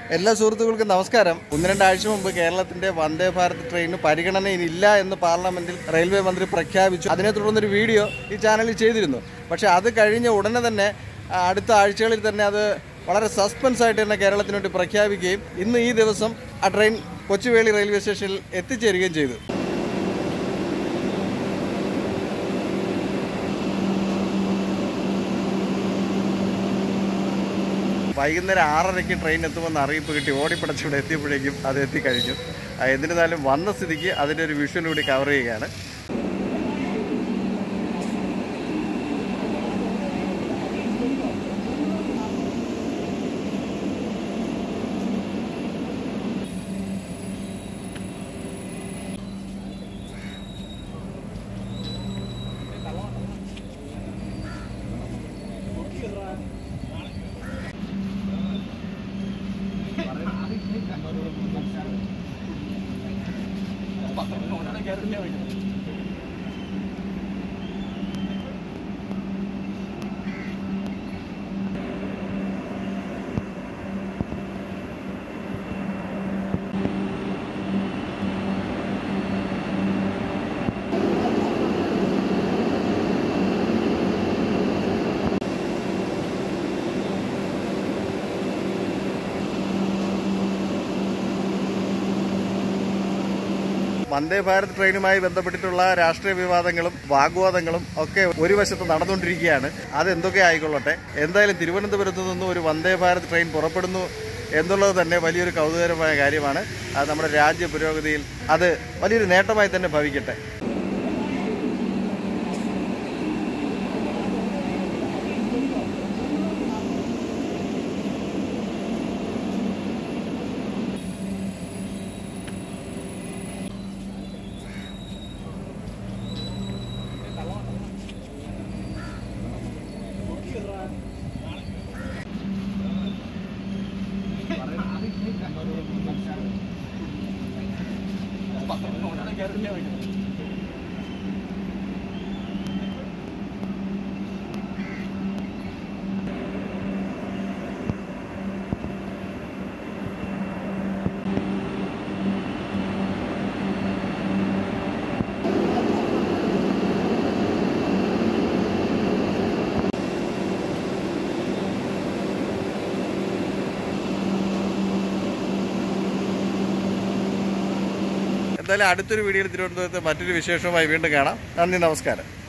എല്ലാ സുഹൃത്തുക്കൾക്കും നമസ്കാരം ഒന്ന് രണ്ടാഴ്ച മുമ്പ് കേരളത്തിന്റെ വന്ദേ ഭാരത് ട്രെയിന് പരിഗണനയിലില്ല എന്ന് പാർലമെന്റിൽ റെയിൽവേ മന്ത്രി പ്രഖ്യാപിച്ചു അതിനെ തുടർന്നൊരു വീഡിയോ ഈ ചാനലിൽ ചെയ്തിരുന്നു പക്ഷേ അത് കഴിഞ്ഞ ഉടനെ തന്നെ ആ, അടുത്ത ആഴ്ചകളിൽ തന്നെ അത് വളരെ സസ്പെൻസ് ആയിട്ട് തന്നെ കേരളത്തിന് വേണ്ടി പ്രഖ്യാപിക്കുകയും ഇന്ന് ഈ ദിവസം ആ ട്രെയിൻ കൊച്ചുവേളി റെയിൽവേ സ്റ്റേഷനിൽ എത്തിച്ചേരുകയും ചെയ്തു വൈകുന്നേരം ആറരയ്ക്ക് ട്രെയിൻ എത്തുമെന്ന് അറിയിപ്പ് കിട്ടി ഓടിപ്പടച്ച് ഇവിടെ എത്തിയപ്പോഴേക്കും അത് എത്തിക്കഴിഞ്ഞു ആ, എന്നിരുന്നാലും വന്ന സ്ഥിതിക്ക് അതിൻ്റെ ഒരു വിഷ്വൽ കൂടി കവർ ചെയ്യുകയാണ് വന്ദേ ഭാരത് ട്രെയിനുമായി ബന്ധപ്പെട്ടിട്ടുള്ള രാഷ്ട്രീയ വിവാദങ്ങളും വാഗ്വാദങ്ങളും ഒക്കെ ഒരു വശത്ത് നടന്നുകൊണ്ടിരിക്കുകയാണ് അത് എന്തൊക്കെ ആയിക്കൊള്ളട്ടെ എന്തായാലും തിരുവനന്തപുരത്ത് നിന്നും ഒരു വന്ദേ ഭാരത് ട്രെയിൻ പുറപ്പെടുന്നു എന്നുള്ളത് തന്നെ വലിയൊരു കൗതുകരമായ കാര്യമാണ് അത് നമ്മുടെ രാജ്യ പുരോഗതിയിൽ അത് വലിയൊരു നേട്ടമായി തന്നെ ഭവിക്കട്ടെ എന്തായാലും അടുത്തൊരു വീഡിയോയിൽ തിരുവനന്തപുരത്ത് മറ്റൊരു വിശേഷവുമായി വീണ്ടും കാണാം നന്ദി നമസ്കാരം